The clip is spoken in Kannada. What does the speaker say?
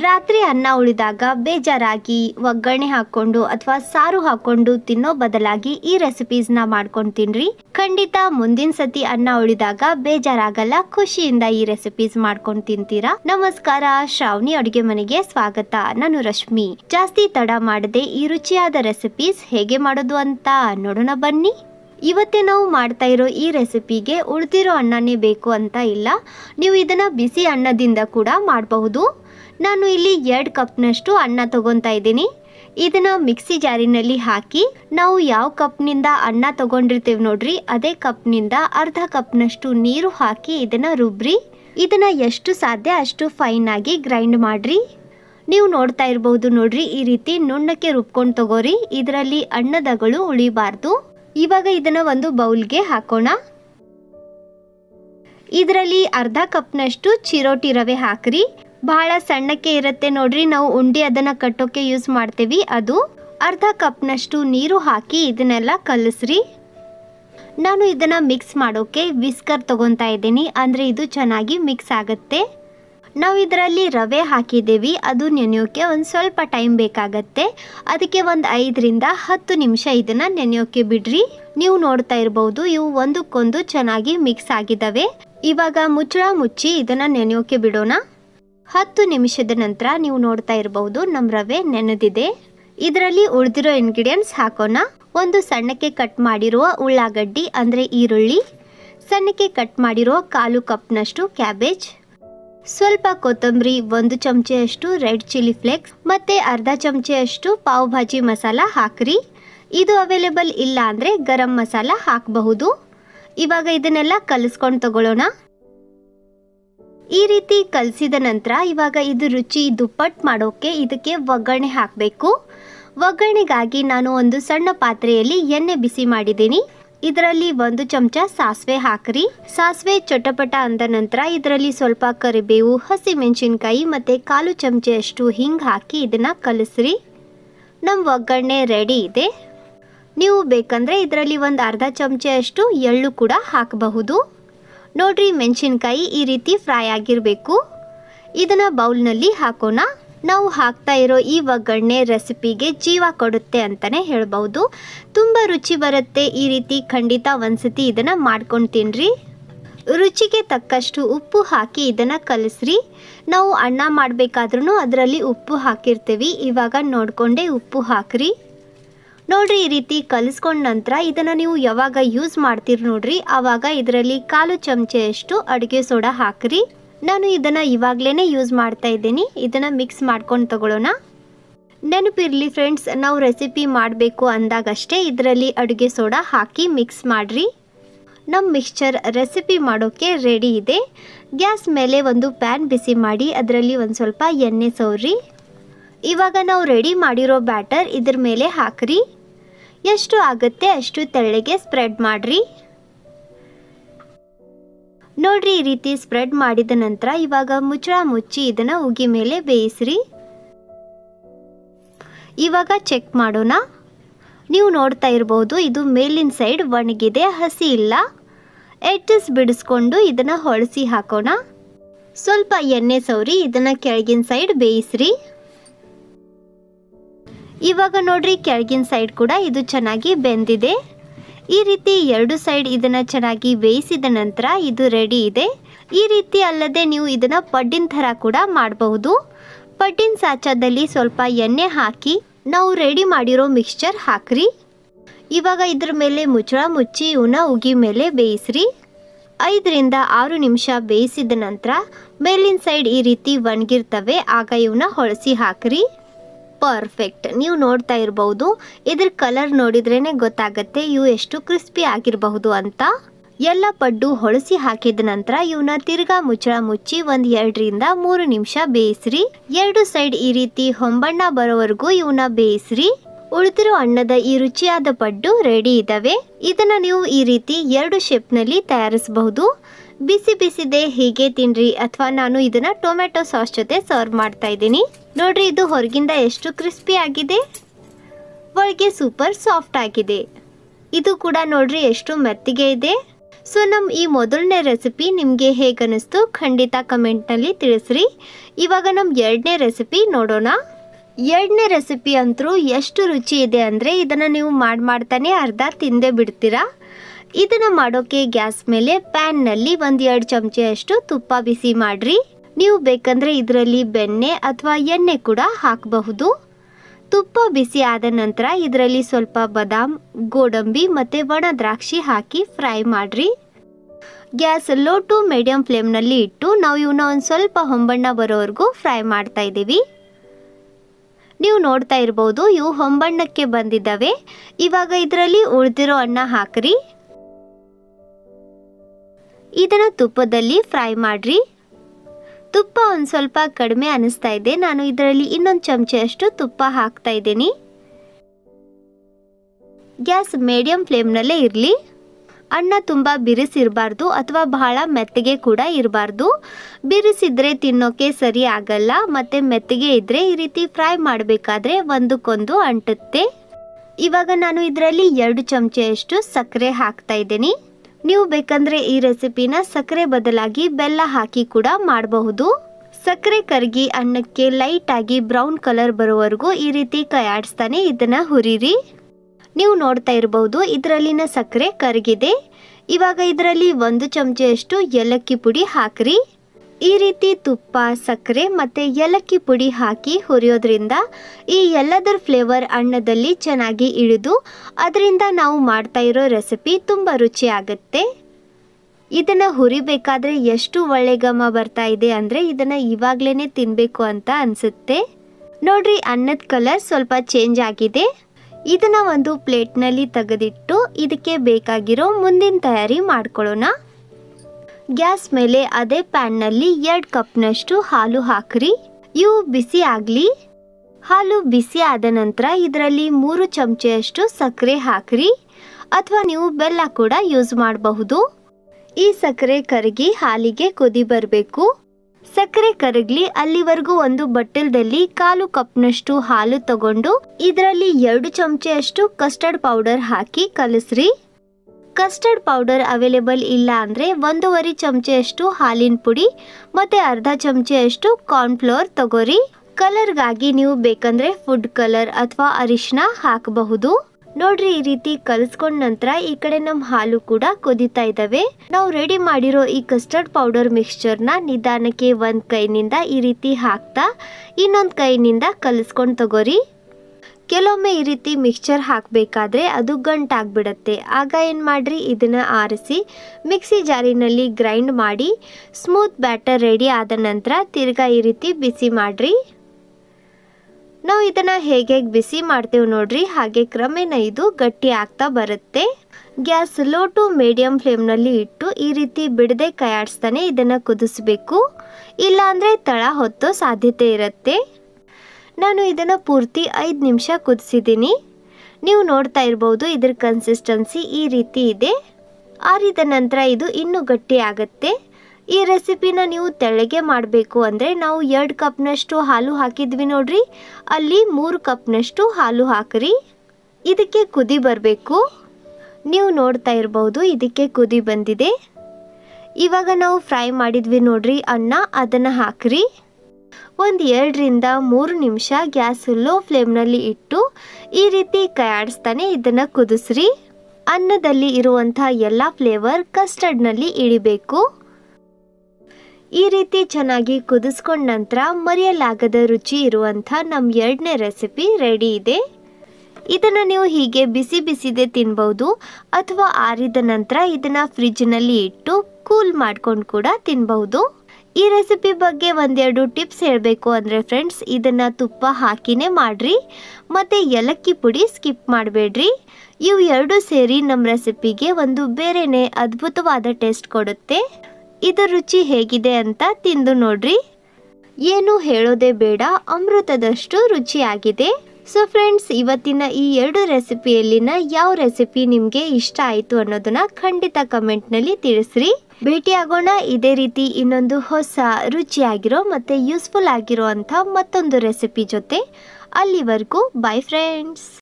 ರಾತ್ರಿ ಅನ್ನ ಉಳಿದಾಗ ಬೇಜಾರಾಗಿ ಒಗ್ಗರಣೆ ಹಾಕೊಂಡು ಅಥವಾ ಸಾರು ಹಾಕೊಂಡು ತಿನ್ನೋ ಬದಲಾಗಿ ಈ ರೆಸಿಪೀಸ್ನ ಮಾಡ್ಕೊಂಡು ತಿನ್ರಿ ಖಂಡಿತ ಮುಂದಿನ ಸತಿ ಅನ್ನ ಉಳಿದಾಗ ಬೇಜಾರಾಗಲ್ಲ ಖುಷಿಯಿಂದ ಈ ರೆಸಿಪೀಸ್ ಮಾಡ್ಕೊಂಡು ತಿಂತೀರಾ ನಮಸ್ಕಾರ ಶ್ರಾವಣಿ ಅಡುಗೆ ಮನೆಗೆ ಸ್ವಾಗತ ನಾನು ರಶ್ಮಿ ಜಾಸ್ತಿ ತಡ ಮಾಡದೆ ಈ ರುಚಿಯಾದ ರೆಸಿಪೀಸ್ ಹೇಗೆ ಮಾಡೋದು ಅಂತ ನೋಡೋಣ ಬನ್ನಿ ಇವತ್ತೇ ನಾವು ಮಾಡ್ತಾ ಇರೋ ಈ ರೆಸಿಪಿಗೆ ಉಳಿದಿರೋ ಅನ್ನನೇ ಬೇಕು ಅಂತ ಇಲ್ಲ ನೀವು ಇದನ್ನು ಬಿಸಿ ಅನ್ನದಿಂದ ಕೂಡ ಮಾಡಬಹುದು ನಾನು ಇಲ್ಲಿ ಎರಡು ಕಪ್ನಷ್ಟು ಅನ್ನ ತಗೊತಾ ಇದ್ದೀನಿ ಇದನ್ನು ಮಿಕ್ಸಿ ಜಾರಿನಲ್ಲಿ ಹಾಕಿ ನಾವು ಯಾವ ಕಪ್ನಿಂದ ಅನ್ನ ತಗೊಂಡಿರ್ತೀವಿ ನೋಡ್ರಿ ಅದೇ ಕಪ್ನಿಂದ ಅರ್ಧ ಕಪ್ನಷ್ಟು ನೀರು ಹಾಕಿ ಇದನ್ನು ರುಬ್ರಿ ಇದನ್ನು ಎಷ್ಟು ಸಾಧ್ಯ ಅಷ್ಟು ಫೈನ್ ಆಗಿ ಗ್ರೈಂಡ್ ಮಾಡ್ರಿ ನೀವು ನೋಡ್ತಾ ಇರಬಹುದು ನೋಡ್ರಿ ಈ ರೀತಿ ನುಣ್ಣಕ್ಕೆ ರುಬ್ಕೊಂಡು ತಗೋರಿ ಇದರಲ್ಲಿ ಅನ್ನದಗಳು ಉಳಿಬಾರ್ದು ಇವಾಗ ಇದನ್ನ ಒಂದು ಬೌಲ್ಗೆ ಹಾಕೋಣ ಇದರಲ್ಲಿ ಅರ್ಧ ಕಪ್ನಷ್ಟು ಚಿರೋಟಿ ರವೆ ಹಾಕ್ರಿ ಬಹಳ ಸಣ್ಣಕ್ಕೆ ಇರುತ್ತೆ ನೋಡ್ರಿ ನಾವು ಉಂಡೆ ಅದನ್ನ ಕಟ್ಟೋಕೆ ಯೂಸ್ ಮಾಡ್ತೀವಿ ಅದು ಅರ್ಧ ಕಪ್ನಷ್ಟು ನೀರು ಹಾಕಿ ಇದನ್ನೆಲ್ಲ ಕಲಿಸ್ರಿ ನಾನು ಇದನ್ನ ಮಿಕ್ಸ್ ಮಾಡೋಕೆ ವಿಸ್ಕರ್ ತಗೊತಾ ಇದ್ದೀನಿ ಅಂದರೆ ಇದು ಚೆನ್ನಾಗಿ ಮಿಕ್ಸ್ ಆಗುತ್ತೆ ನಾವು ಇದರಲ್ಲಿ ರವೆ ಹಾಕಿದ್ದೀವಿ ಅದು ನೆನೆಯೋಕೆ ಒಂದು ಸ್ವಲ್ಪ ಟೈಮ್ ಬೇಕಾಗತ್ತೆ ಅದಕ್ಕೆ ಒಂದು ಐದರಿಂದ ಹತ್ತು ನಿಮಿಷ ಇದನ್ನು ನೆನೆಯೋಕೆ ಬಿಡ್ರಿ ನೀವು ನೋಡ್ತಾ ಇರ್ಬೋದು ಇವು ಒಂದಕ್ಕೊಂದು ಚೆನ್ನಾಗಿ ಮಿಕ್ಸ್ ಆಗಿದ್ದಾವೆ ಇವಾಗ ಮುಚ್ಚಳ ಮುಚ್ಚಿ ಇದನ್ನು ನೆನೆಯೋಕೆ ಬಿಡೋಣ ಹತ್ತು ನಿಮಿಷದ ನಂತರ ನೀವು ನೋಡ್ತಾ ಇರಬಹುದು ನಮ್ಮ ರವೆ ನೆನೆದಿದೆ ಇದರಲ್ಲಿ ಉಳಿದಿರೋ ಇಂಗ್ರೀಡಿಯೆಂಟ್ಸ್ ಹಾಕೋಣ ಒಂದು ಸಣ್ಣಕ್ಕೆ ಕಟ್ ಮಾಡಿರುವ ಉಳ್ಳಾಗಡ್ಡಿ ಅಂದರೆ ಈರುಳ್ಳಿ ಸಣ್ಣಕ್ಕೆ ಕಟ್ ಮಾಡಿರೋ ಕಾಲು ಕಪ್ನಷ್ಟು ಕ್ಯಾಬೇಜ್ ಸ್ವಲ್ಪ ಕೊತ್ತಂಬರಿ ಒಂದು ಚಮಚೆಯಷ್ಟು ರೆಡ್ ಚಿಲ್ಲಿ ಫ್ಲೇಕ್ಸ್ ಮತ್ತೆ ಅರ್ಧ ಚಮಚೆಯಷ್ಟು ಪಾವ್ ಭಾಜಿ ಮಸಾಲ ಹಾಕ್ರಿ ಇದು ಅವೈಲೇಬಲ್ ಇಲ್ಲ ಅಂದರೆ ಗರಂ ಮಸಾಲ ಹಾಕಬಹುದು ಇವಾಗ ಇದನ್ನೆಲ್ಲ ಕಲಿಸ್ಕೊಂಡು ತಗೊಳ್ಳೋಣ ಈ ರೀತಿ ಕಲಸಿದ ನಂತರ ಇವಾಗ ಇದು ರುಚಿ ದುಪ್ಪಟ್ಟು ಮಾಡೋಕೆ ಇದಕ್ಕೆ ಒಗ್ಗರಣೆ ಹಾಕಬೇಕು ಒಗ್ಗರಣೆಗಾಗಿ ನಾನು ಒಂದು ಸಣ್ಣ ಪಾತ್ರೆಯಲ್ಲಿ ಎಣ್ಣೆ ಬಿಸಿ ಮಾಡಿದ್ದೀನಿ ಇದರಲ್ಲಿ ಒಂದು ಚಮಚ ಸಾಸಿವೆ ಹಾಕ್ರಿ ಸಾಸಿವೆ ಚಟಪಟ ಅಂದ ನಂತರ ಇದರಲ್ಲಿ ಸ್ವಲ್ಪ ಕರಿಬೇವು ಹಸಿ ಮೆಣಸಿನ್ಕಾಯಿ ಮತ್ತು ಕಾಲು ಚಮಚೆಯಷ್ಟು ಹಿಂಗೆ ಹಾಕಿ ಇದನ್ನು ಕಲಿಸ್ರಿ ನಮ್ಮ ಒಗ್ಗರಣೆ ರೆಡಿ ಇದೆ ನೀವು ಬೇಕಂದರೆ ಇದರಲ್ಲಿ ಒಂದು ಅರ್ಧ ಚಮಚೆಯಷ್ಟು ಎಳ್ಳು ಕೂಡ ಹಾಕಬಹುದು ನೋಡ್ರಿ ಮೆಣಸಿನ್ಕಾಯಿ ಈ ರೀತಿ ಫ್ರೈ ಆಗಿರಬೇಕು ಇದನ್ನು ಬೌಲ್ನಲ್ಲಿ ಹಾಕೋಣ ನಾವು ಹಾಕ್ತಾ ಇರೋ ಈ ಒಗ್ಗರಣೆ ರೆಸಿಪಿಗೆ ಜೀವ ಕೊಡುತ್ತೆ ಅಂತಲೇ ಹೇಳ್ಬೋದು ತುಂಬ ರುಚಿ ಬರುತ್ತೆ ಈ ರೀತಿ ಖಂಡಿತ ಒಂದ್ಸತಿ ಇದನ್ನು ಮಾಡ್ಕೊಂಡು ತಿನ್ರಿ ರುಚಿಗೆ ತಕ್ಕಷ್ಟು ಉಪ್ಪು ಹಾಕಿ ಇದನ್ನು ಕಲಿಸ್ರಿ ನಾವು ಅನ್ನ ಮಾಡಬೇಕಾದ್ರೂ ಅದರಲ್ಲಿ ಉಪ್ಪು ಹಾಕಿರ್ತೀವಿ ಇವಾಗ ನೋಡಿಕೊಂಡೇ ಉಪ್ಪು ಹಾಕ್ರಿ ನೋಡ್ರಿ ಈ ರೀತಿ ಕಲಿಸ್ಕೊಂಡ ನಂತರ ಇದನ್ನು ನೀವು ಯಾವಾಗ ಯೂಸ್ ಮಾಡ್ತೀರಿ ನೋಡ್ರಿ ಆವಾಗ ಇದರಲ್ಲಿ ಕಾಲು ಚಮಚೆಯಷ್ಟು ಅಡುಗೆ ಸೋಡಾ ಹಾಕ್ರಿ ನಾನು ಇದನ್ನು ಇವಾಗಲೇ ಯೂಸ್ ಮಾಡ್ತಾ ಇದ್ದೀನಿ ಇದನ್ನು ಮಿಕ್ಸ್ ಮಾಡ್ಕೊಂಡು ತಗೊಳ್ಳೋಣ ನೆನಪಿರಲಿ ಫ್ರೆಂಡ್ಸ್ ನಾವು ರೆಸಿಪಿ ಮಾಡಬೇಕು ಅಂದಾಗಷ್ಟೇ ಇದರಲ್ಲಿ ಅಡುಗೆ ಸೋಡಾ ಹಾಕಿ ಮಿಕ್ಸ್ ಮಾಡಿರಿ ನಮ್ಮ ಮಿಕ್ಸ್ಚರ್ ರೆಸಿಪಿ ಮಾಡೋಕ್ಕೆ ರೆಡಿ ಇದೆ ಗ್ಯಾಸ್ ಮೇಲೆ ಒಂದು ಪ್ಯಾನ್ ಬಿಸಿ ಮಾಡಿ ಅದರಲ್ಲಿ ಒಂದು ಸ್ವಲ್ಪ ಎಣ್ಣೆ ಸೌರಿ ಇವಾಗ ನಾವು ರೆಡಿ ಮಾಡಿರೋ ಬ್ಯಾಟರ್ ಇದ್ರ ಮೇಲೆ ಹಾಕ್ರಿ ಎಷ್ಟು ಆಗುತ್ತೆ ಅಷ್ಟು ತೆಳ್ಳಗೆ ಸ್ಪ್ರೆಡ್ ಮಾಡಿರಿ ನೋಡ್ರಿ ಈ ರೀತಿ ಸ್ಪ್ರೆಡ್ ಮಾಡಿದ ನಂತರ ಇವಾಗ ಮುಚ್ಚಳ ಮುಚ್ಚಿ ಇದನ್ನು ಉಗಿ ಮೇಲೆ ಬೇಯಿಸ್ರಿ ಇವಾಗ ಚೆಕ್ ಮಾಡೋಣ ನೀವು ನೋಡ್ತಾ ಇರ್ಬೋದು ಇದು ಮೇಲಿನ ಸೈಡ್ ಒಣಗಿದೆ ಹಸಿ ಇಲ್ಲ ಎಡ್ಜಸ್ ಬಿಡಿಸ್ಕೊಂಡು ಇದನ್ನು ಹೊಳಸಿ ಹಾಕೋಣ ಸ್ವಲ್ಪ ಎಣ್ಣೆ ಸೌರಿ ಇದನ್ನು ಕೆಳಗಿನ ಸೈಡ್ ಬೇಯಿಸ್ರಿ ಇವಾಗ ನೋಡ್ರಿ ಕೆಳಗಿನ ಸೈಡ್ ಕೂಡ ಇದು ಚೆನ್ನಾಗಿ ಬೆಂದಿದೆ ಈ ರೀತಿ ಎರಡು ಸೈಡ್ ಇದನ್ನು ಚೆನ್ನಾಗಿ ಬೇಯಿಸಿದ ನಂತರ ಇದು ರೆಡಿ ಇದೆ ಈ ರೀತಿ ಅಲ್ಲದೆ ನೀವು ಇದನ್ನು ಪಡ್ಡಿನ ಥರ ಕೂಡ ಮಾಡಬಹುದು ಪಡ್ಡಿನ ಸಾಚದಲ್ಲಿ ಸ್ವಲ್ಪ ಎಣ್ಣೆ ಹಾಕಿ ನಾವು ರೆಡಿ ಮಾಡಿರೋ ಮಿಕ್ಸ್ಚರ್ ಹಾಕ್ರಿ ಇವಾಗ ಇದ್ರ ಮೇಲೆ ಮುಚ್ಚಳ ಮುಚ್ಚಿ ಇವನ್ನ ಉಗಿ ಮೇಲೆ ಬೇಯಿಸ್ರಿ ಐದರಿಂದ ಆರು ನಿಮಿಷ ಬೇಯಿಸಿದ ನಂತರ ಮೇಲಿನ ಸೈಡ್ ಈ ರೀತಿ ಒಣಗಿರ್ತವೆ ಆಗ ಇವನ್ನ ಹೊಳಸಿ ಹಾಕ್ರಿ ಪರ್ಫೆಕ್ಟ್ ನೀವು ನೋಡ್ತಾ ಇರಬಹುದು ಇದ್ರ ಕಲರ್ ನೋಡಿದ್ರೇನೆ ಗೊತ್ತಾಗತ್ತೆ ಇವು ಎಷ್ಟು ಕ್ರಿಸ್ಪಿ ಆಗಿರಬಹುದು ಅಂತ ಎಲ್ಲ ಪಡ್ಡು ಹೊಳಸಿ ಹಾಕಿದ ನಂತರ ಇವನ್ನ ತಿರ್ಗಾ ಮುಚ್ಚಳ ಮುಚ್ಚಿ ಒಂದ್ ಎರಡರಿಂದ ಮೂರು ನಿಮಿಷ ಬೇಯಿಸ್ರಿ ಎರಡು ಸೈಡ್ ಈ ರೀತಿ ಹೊಂಬಣ್ಣ ಬರೋವರೆಗೂ ಇವನ್ನ ಬೇಯಿಸ್ರಿ ಉಳಿದಿರೋ ಅನ್ನದ ಈ ರುಚಿಯಾದ ಪಡ್ಡು ರೆಡಿ ಇದಾವೆ ಇದನ್ನ ನೀವು ಈ ರೀತಿ ಎರಡು ಶೇಪ್ನಲ್ಲಿ ತಯಾರಿಸಬಹುದು ಬಿಸಿ ಬಿಸಿದೆ ಹೀಗೆ ತಿನ್ರಿ ಅಥವಾ ನಾನು ಇದನ್ನ ಟೊಮೆಟೊ ಸಾಸ್ ಜೊತೆ ಸರ್ವ್ ಮಾಡ್ತಾ ಇದ್ದೀನಿ ನೋಡ್ರಿ ಇದು ಹೊರಗಿಂದ ಎಷ್ಟು ಕ್ರಿಸ್ಪಿ ಆಗಿದೆ ಒಳಗೆ ಸೂಪರ್ ಸಾಫ್ಟ್ ಆಗಿದೆ ಇದು ಕೂಡ ನೋಡ್ರಿ ಎಷ್ಟು ಮೆತ್ತಿಗೆ ಇದೆ ಸೊ ನಮ್ಮ ಈ ಮೊದಲನೇ ರೆಸಿಪಿ ನಿಮಗೆ ಹೇಗೆ ಅನ್ನಿಸ್ತು ಖಂಡಿತ ಕಮೆಂಟ್ನಲ್ಲಿ ತಿಳಿಸ್ರಿ ಇವಾಗ ನಮ್ಮ ಎರಡನೇ ರೆಸಿಪಿ ನೋಡೋಣ ಎರಡನೇ ರೆಸಿಪಿ ಅಂತೂ ಎಷ್ಟು ರುಚಿ ಇದೆ ಅಂದರೆ ಇದನ್ನು ನೀವು ಮಾಡಿ ಮಾಡ್ತಾನೆ ಅರ್ಧ ತಿಂದೇ ಬಿಡ್ತೀರಾ ಇದನ್ನು ಮಾಡೋಕ್ಕೆ ಗ್ಯಾಸ್ ಮೇಲೆ ಪ್ಯಾನ್ನಲ್ಲಿ ಒಂದು ಎರಡು ಚಮಚೆಯಷ್ಟು ತುಪ್ಪ ಬಿಸಿ ಮಾಡಿರಿ ನೀವು ಬೇಕಂದರೆ ಇದರಲ್ಲಿ ಬೆಣ್ಣೆ ಅಥವಾ ಎಣ್ಣೆ ಕೂಡ ಹಾಕಬಹುದು ತುಪ್ಪ ಬಿಸಿ ಆದ ನಂತರ ಇದರಲ್ಲಿ ಸ್ವಲ್ಪ ಬಾದಾಮ್ ಗೋಡಂಬಿ ಮತ್ತು ಒಣ ದ್ರಾಕ್ಷಿ ಹಾಕಿ ಫ್ರೈ ಮಾಡಿರಿ ಗ್ಯಾಸ್ ಲೋ ಟು ಮೀಡಿಯಂ ಫ್ಲೇಮ್ನಲ್ಲಿ ಇಟ್ಟು ನಾವು ಇವನ್ನ ಒಂದು ಸ್ವಲ್ಪ ಹೊಂಬಣ್ಣ ಬರೋವರೆಗೂ ಫ್ರೈ ಮಾಡ್ತಾ ಇದ್ದೀವಿ ನೀವು ನೋಡ್ತಾ ಇರ್ಬೋದು ಇವು ಹೊಂಬಣ್ಣಕ್ಕೆ ಬಂದಿದ್ದಾವೆ ಇವಾಗ ಇದರಲ್ಲಿ ಉಳಿದಿರೋ ಅನ್ನ ಹಾಕ್ರಿ ಇದನ್ನು ತುಪ್ಪದಲ್ಲಿ ಫ್ರೈ ಮಾಡ್ರಿ ತುಪ್ಪ ಒಂದು ಸ್ವಲ್ಪ ಕಡಿಮೆ ಅನಿಸ್ತಾ ಇದೆ ನಾನು ಇದರಲ್ಲಿ ಇನ್ನೊಂದು ಚಮಚೆಯಷ್ಟು ತುಪ್ಪ ಹಾಕ್ತಾ ಇದ್ದೀನಿ ಗ್ಯಾಸ್ ಮೀಡಿಯಂ ಫ್ಲೇಮ್ನಲ್ಲೇ ಇರಲಿ ಅನ್ನ ತುಂಬ ಬಿರುಸಿರಬಾರ್ದು ಅಥವಾ ಬಹಳ ಮೆತ್ತಗೆ ಕೂಡ ಇರಬಾರ್ದು ಬಿರುಸಿದ್ರೆ ತಿನ್ನೋಕೆ ಸರಿ ಆಗಲ್ಲ ಮತ್ತು ಮೆತ್ತಗೆ ಇದ್ದರೆ ಈ ರೀತಿ ಫ್ರೈ ಮಾಡಬೇಕಾದ್ರೆ ಒಂದಕ್ಕೊಂದು ಅಂಟುತ್ತೆ ಇವಾಗ ನಾನು ಇದರಲ್ಲಿ ಎರಡು ಚಮಚೆಯಷ್ಟು ಸಕ್ಕರೆ ಹಾಕ್ತಾ ಇದ್ದೀನಿ ನೀವು ಬೇಕಂದ್ರೆ ಈ ರೆಸಿಪಿನ ಸಕ್ಕರೆ ಬದಲಾಗಿ ಬೆಲ್ಲ ಹಾಕಿ ಕೂಡ ಮಾಡಬಹುದು ಸಕ್ಕರೆ ಕರಗಿ ಅನ್ನಕ್ಕೆ ಲೈಟ್ ಆಗಿ ಬ್ರೌನ್ ಕಲರ್ ಬರೋವರೆಗೂ ಈ ರೀತಿ ಕೈಯಾಡಿಸ್ತಾನೆ ಇದನ್ನ ಹುರಿರಿ ನೀವು ನೋಡ್ತಾ ಇರಬಹುದು ಇದರಲ್ಲಿನ ಸಕ್ಕರೆ ಕರಗಿದೆ ಇವಾಗ ಇದರಲ್ಲಿ ಒಂದು ಚಮಚೆಯಷ್ಟು ಏಲಕ್ಕಿ ಪುಡಿ ಹಾಕ್ರಿ ಈ ರೀತಿ ತುಪ್ಪ ಸಕ್ಕರೆ ಮತ್ತು ಏಲಕ್ಕಿ ಪುಡಿ ಹಾಕಿ ಹುರಿಯೋದ್ರಿಂದ ಈ ಎಲ್ಲದರ ಫ್ಲೇವರ್ ಅನ್ನದಲ್ಲಿ ಚೆನ್ನಾಗಿ ಇಳಿದು ಅದರಿಂದ ನಾವು ಮಾಡ್ತಾ ಇರೋ ರೆಸಿಪಿ ತುಂಬ ರುಚಿ ಆಗುತ್ತೆ ಇದನ್ನು ಹುರಿಬೇಕಾದ್ರೆ ಎಷ್ಟು ಒಳ್ಳೆ ಘಮ ಬರ್ತಾ ಇದೆ ಅಂದರೆ ಇದನ್ನು ಇವಾಗಲೇ ತಿನ್ನಬೇಕು ಅಂತ ಅನಿಸುತ್ತೆ ನೋಡ್ರಿ ಅನ್ನದ ಕಲರ್ ಸ್ವಲ್ಪ ಚೇಂಜ್ ಆಗಿದೆ ಇದನ್ನು ಒಂದು ಪ್ಲೇಟ್ನಲ್ಲಿ ತೆಗೆದಿಟ್ಟು ಇದಕ್ಕೆ ಬೇಕಾಗಿರೋ ಮುಂದಿನ ತಯಾರಿ ಮಾಡ್ಕೊಳ್ಳೋಣ ಗ್ಯಾಸ್ ಮೇಲೆ ಅದೇ ಪ್ಯಾನ್ನಲ್ಲಿ ಎರಡು ಕಪ್ನಷ್ಟು ಹಾಲು ಹಾಕ್ರಿ ಇವು ಬಿಸಿ ಆಗಲಿ ಹಾಲು ಬಿಸಿ ಆದ ನಂತರ ಇದರಲ್ಲಿ ಮೂರು ಚಮಚೆಯಷ್ಟು ಸಕ್ಕರೆ ಹಾಕ್ರಿ ಅಥವಾ ನೀವು ಬೆಲ್ಲ ಕೂಡ ಯೂಸ್ ಮಾಡಬಹುದು ಈ ಸಕ್ಕರೆ ಕರಗಿ ಹಾಲಿಗೆ ಕುದಿ ಬರಬೇಕು ಸಕ್ಕರೆ ಕರಗ್ಲಿ ಅಲ್ಲಿವರೆಗೂ ಒಂದು ಬಟ್ಟಲದಲ್ಲಿ ಕಾಲು ಕಪ್ನಷ್ಟು ಹಾಲು ತಗೊಂಡು ಇದರಲ್ಲಿ ಎರಡು ಚಮಚೆಯಷ್ಟು ಕಸ್ಟರ್ಡ್ ಪೌಡರ್ ಹಾಕಿ ಕಲಿಸ್ರಿ ಕಸ್ಟರ್ಡ್ ಪೌಡರ್ ಅವೈಲೇಬಲ್ ಇಲ್ಲ ಅಂದರೆ ಒಂದೂವರೆ ಚಮಚೆಯಷ್ಟು ಹಾಲಿನ ಪುಡಿ ಮತ್ತು ಅರ್ಧ ಚಮಚೆಯಷ್ಟು ಕಾರ್ನ್ಫ್ಲೋರ್ ತಗೋರಿ ಕಲರ್ಗಾಗಿ ನೀವು ಬೇಕಂದ್ರೆ ಫುಡ್ ಕಲರ್ ಅಥವಾ ಅರಿಶಿನ ಹಾಕಬಹುದು ನೋಡ್ರಿ ಈ ರೀತಿ ಕಲಿಸ್ಕೊಂಡ ನಂತರ ಈ ಕಡೆ ನಮ್ಮ ಹಾಲು ಕೂಡ ಕುದಿತಾ ಇದ್ದಾವೆ ನಾವು ರೆಡಿ ಮಾಡಿರೋ ಈ ಕಸ್ಟರ್ಡ್ ಪೌಡರ್ ಮಿಕ್ಸ್ಚರ್ನ ನಿಧಾನಕ್ಕೆ ಒಂದು ಕೈನಿಂದ ಈ ರೀತಿ ಹಾಕ್ತಾ ಇನ್ನೊಂದು ಕೈನಿಂದ ಕಲಿಸ್ಕೊಂಡು ತಗೋರಿ ಕೆಲವೊಮ್ಮೆ ಈ ರೀತಿ ಮಿಕ್ಸ್ಚರ್ ಹಾಕಬೇಕಾದ್ರೆ ಅದು ಗಂಟಾಗ್ಬಿಡತ್ತೆ ಆಗ ಏನು ಮಾಡ್ರಿ ಇದನ್ನು ಆರಿಸಿ ಮಿಕ್ಸಿ ಜಾರಿನಲ್ಲಿ ಗ್ರೈಂಡ್ ಮಾಡಿ ಸ್ಮೂತ್ ಬ್ಯಾಟರ್ ರೆಡಿ ಆದ ನಂತರ ತಿರ್ಗಾ ಈ ರೀತಿ ಬಿಸಿ ಮಾಡಿರಿ ನಾವು ಇದನ್ನು ಹೇಗೆ ಬಿಸಿ ಮಾಡ್ತೇವೆ ನೋಡ್ರಿ ಹಾಗೆ ಕ್ರಮೇಣ ಇದು ಗಟ್ಟಿ ಆಗ್ತಾ ಬರುತ್ತೆ ಗ್ಯಾಸ್ ಲೋ ಟು ಮೀಡಿಯಂ ಫ್ಲೇಮ್ನಲ್ಲಿ ಇಟ್ಟು ಈ ರೀತಿ ಬಿಡದೆ ಕೈಯಾಡಿಸ್ತಾನೆ ಇದನ್ನು ಕುದಿಸ್ಬೇಕು ಇಲ್ಲಾಂದರೆ ತಳ ಹೊತ್ತೋ ಸಾಧ್ಯತೆ ಇರುತ್ತೆ ನಾನು ಇದನ್ನು ಪೂರ್ತಿ ಐದು ನಿಮಿಷ ಕುದಿಸಿದ್ದೀನಿ ನೀವು ನೋಡ್ತಾ ಇರ್ಬೋದು ಇದ್ರ ಕನ್ಸಿಸ್ಟೆನ್ಸಿ ಈ ರೀತಿ ಇದೆ ಆರಿದ ನಂತರ ಇದು ಇನ್ನೂ ಗಟ್ಟಿ ಆಗುತ್ತೆ ಈ ರೆಸಿಪಿನ ನೀವು ತೆಳ್ಳಗೆ ಮಾಡಬೇಕು ಅಂದರೆ ನಾವು ಎರಡು ಕಪ್ನಷ್ಟು ಹಾಲು ಹಾಕಿದ್ವಿ ನೋಡ್ರಿ ಅಲ್ಲಿ ಮೂರು ಕಪ್ನಷ್ಟು ಹಾಲು ಹಾಕ್ರಿ ಇದಕ್ಕೆ ಕುದಿ ಬರಬೇಕು ನೀವು ನೋಡ್ತಾ ಇರ್ಬೋದು ಇದಕ್ಕೆ ಕುದಿ ಬಂದಿದೆ ಇವಾಗ ನಾವು ಫ್ರೈ ಮಾಡಿದ್ವಿ ನೋಡ್ರಿ ಅನ್ನ ಅದನ್ನು ಹಾಕ್ರಿ ಒಂದು ಎರಡರಿಂದ ಮೂರು ನಿಮಿಷ ಗ್ಯಾಸ್ ಲೋ ಫ್ಲೇಮ್ನಲ್ಲಿ ಇಟ್ಟು ಈ ರೀತಿ ಕೈಯಾಡಿಸ್ತಾನೆ ಇದನ್ನು ಕುದಿಸ್ರಿ ಅನ್ನದಲ್ಲಿ ಇರುವಂಥ ಎಲ್ಲ ಫ್ಲೇವರ್ ಕಸ್ಟರ್ಡ್ನಲ್ಲಿ ಇಳಿಬೇಕು ಈ ರೀತಿ ಚೆನ್ನಾಗಿ ಕುದಿಸ್ಕೊಂಡ ನಂತರ ಮರೆಯಲಾಗದ ರುಚಿ ಇರುವಂಥ ನಮ್ಮ ಎರಡನೇ ರೆಸಿಪಿ ರೆಡಿ ಇದೆ ಇದನ್ನು ನೀವು ಹೀಗೆ ಬಿಸಿ ಬಿಸಿದೆ ತಿನ್ಬೋದು ಅಥವಾ ಆರಿದ ನಂತರ ಇದನ್ನು ಫ್ರಿಜ್ನಲ್ಲಿ ಇಟ್ಟು ಕೂಲ್ ಮಾಡ್ಕೊಂಡು ಕೂಡ ತಿನ್ಬಹುದು ಈ ರೆಸಿಪಿ ಬಗ್ಗೆ ಒಂದೆರಡು ಟಿಪ್ಸ್ ಹೇಳಬೇಕು ಅಂದರೆ ಫ್ರೆಂಡ್ಸ್ ಇದನ್ನು ತುಪ್ಪ ಹಾಕಿನೇ ಮಾಡಿರಿ ಮತ್ತು ಏಲಕ್ಕಿ ಪುಡಿ ಸ್ಕಿಪ್ ಮಾಡಬೇಡ್ರಿ ಇವು ಎರಡು ಸೇರಿ ನಮ್ಮ ರೆಸಿಪಿಗೆ ಒಂದು ಬೇರೆನೇ ಅದ್ಭುತವಾದ ಟೇಸ್ಟ್ ಕೊಡುತ್ತೆ ಇದರ ರುಚಿ ಹೇಗಿದೆ ಅಂತ ತಿಂದು ನೋಡ್ರಿ ಏನು ಹೇಳೋದೇ ಬೇಡ ಅಮೃತದಷ್ಟು ರುಚಿಯಾಗಿದೆ ಸೊ ಫ್ರೆಂಡ್ಸ್ ಇವತ್ತಿನ ಈ ಎರಡು ರೆಸಿಪಿಯಲ್ಲಿನ ಯಾವ ರೆಸಿಪಿ ನಿಮಗೆ ಇಷ್ಟ ಆಯಿತು ಅನ್ನೋದನ್ನ ಖಂಡಿತ ಕಮೆಂಟ್ನಲ್ಲಿ ತಿಳಿಸ್ರಿ ಭೇಟಿಯಾಗೋಣ ಇದೇ ರೀತಿ ಇನ್ನೊಂದು ಹೊಸ ರುಚಿಯಾಗಿರೋ ಮತ್ತು ಯೂಸ್ಫುಲ್ ಆಗಿರೋ ಅಂಥ ಮತ್ತೊಂದು ರೆಸಿಪಿ ಜೊತೆ ಅಲ್ಲಿವರೆಗೂ ಬೈ ಫ್ರೆಂಡ್ಸ್